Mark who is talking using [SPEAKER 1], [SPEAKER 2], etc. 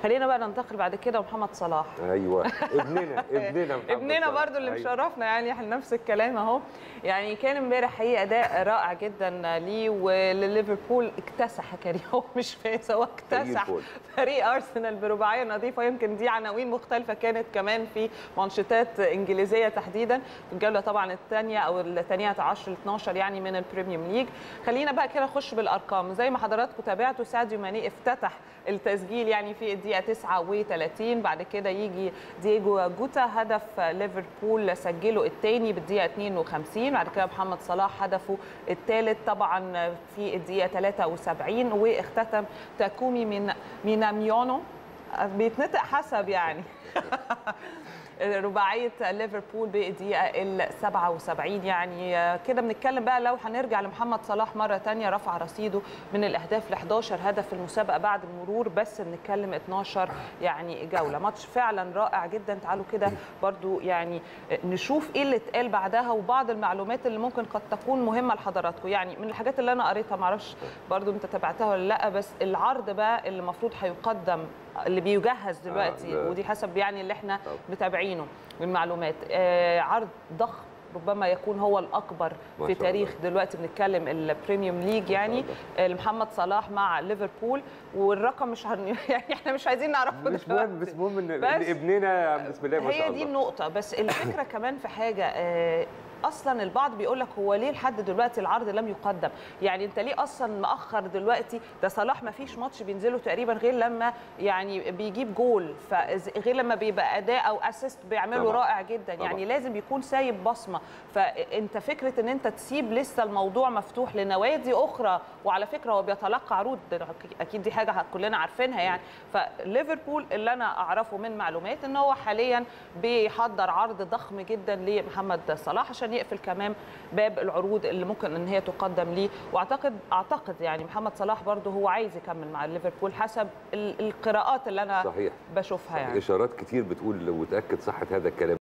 [SPEAKER 1] خلينا بقى ننتقل بعد كده ومحمد صلاح
[SPEAKER 2] ايوه ابننا ابننا محمد
[SPEAKER 1] ابننا
[SPEAKER 2] صلاح.
[SPEAKER 1] برضو اللي
[SPEAKER 2] أيوة.
[SPEAKER 1] مشرفنا يعني احنا نفس الكلام اهو يعني كان امبارح حقيقه اداء رائع جدا ليه ولليفربول اكتسح كريم هو مش فاز هو اكتسح
[SPEAKER 2] الفل.
[SPEAKER 1] فريق ارسنال برباعيه نظيفه يمكن دي عناوين مختلفه كانت كمان في مانشيتات انجليزيه تحديدا في الجوله طبعا الثانيه او الثانيه 10 ل 12 يعني من البريميوم ليج خلينا بقى كده نخش بالارقام زي ما حضراتكم تابعتوا ساديو ماني افتتح التسجيل يعني في الدقيقه 39 بعد كده يجي دييجو جوتا هدف ليفربول سجله الثاني بالدقيقه 52 بعد كده محمد صلاح هدفه الثالث طبعا في الدقيقه 73 واختتم تاكومي من ميناميونو بيتنطق حسب يعني رباعيه ليفربول بالدقيقه ال 77 يعني كده بنتكلم بقى لو هنرجع لمحمد صلاح مره ثانيه رفع رصيده من الاهداف ل 11 هدف في المسابقه بعد المرور بس بنتكلم 12 يعني جوله ماتش فعلا رائع جدا تعالوا كده برضو يعني نشوف ايه اللي اتقال بعدها وبعض المعلومات اللي ممكن قد تكون مهمه لحضراتكم يعني من الحاجات اللي انا قريتها معرفش برضو انت تابعتها ولا لا بس العرض بقى اللي المفروض هيقدم اللي بيجهز دلوقتي
[SPEAKER 2] آه،
[SPEAKER 1] ودي حسب يعني اللي احنا
[SPEAKER 2] طب.
[SPEAKER 1] متابعينه من معلومات آه عرض ضخم ربما يكون هو الاكبر
[SPEAKER 2] ما
[SPEAKER 1] في
[SPEAKER 2] شاء
[SPEAKER 1] تاريخ
[SPEAKER 2] الله.
[SPEAKER 1] دلوقتي بنتكلم البريميوم ليج يعني آه، لمحمد صلاح مع ليفربول والرقم مش هن... يعني احنا مش عايزين نعرفه
[SPEAKER 2] مش مهم بس مهم ان إن
[SPEAKER 1] بس
[SPEAKER 2] ابننا بسم الله ما شاء
[SPEAKER 1] هي
[SPEAKER 2] الله
[SPEAKER 1] دي النقطة بس الفكرة كمان في حاجة آه، اصلا البعض بيقول لك هو ليه لحد دلوقتي العرض لم يقدم يعني انت ليه اصلا مأخر دلوقتي ده صلاح ما فيش ماتش بينزله تقريبا غير لما يعني بيجيب جول فغير لما بيبقى اداء او اسيست بيعمله
[SPEAKER 2] طبعاً.
[SPEAKER 1] رائع جدا
[SPEAKER 2] طبعاً.
[SPEAKER 1] يعني لازم يكون سايب بصمه فانت فكره ان انت تسيب لسه الموضوع مفتوح لنوادي اخرى وعلى فكره هو بيتلقى عروض ده اكيد دي حاجه كلنا عارفينها يعني فليفربول اللي انا اعرفه من معلومات ان هو حاليا بيحضر عرض ضخم جدا لمحمد صلاح عشان يقفل كمان باب العروض اللي ممكن ان هي تقدم ليه واعتقد اعتقد يعني محمد صلاح برضه هو عايز يكمل مع ليفربول حسب ال- القراءات اللي انا
[SPEAKER 2] صحيح
[SPEAKER 1] بشوفها يعني
[SPEAKER 2] اشارات كتير بتقول وتاكد صحه هذا الكلام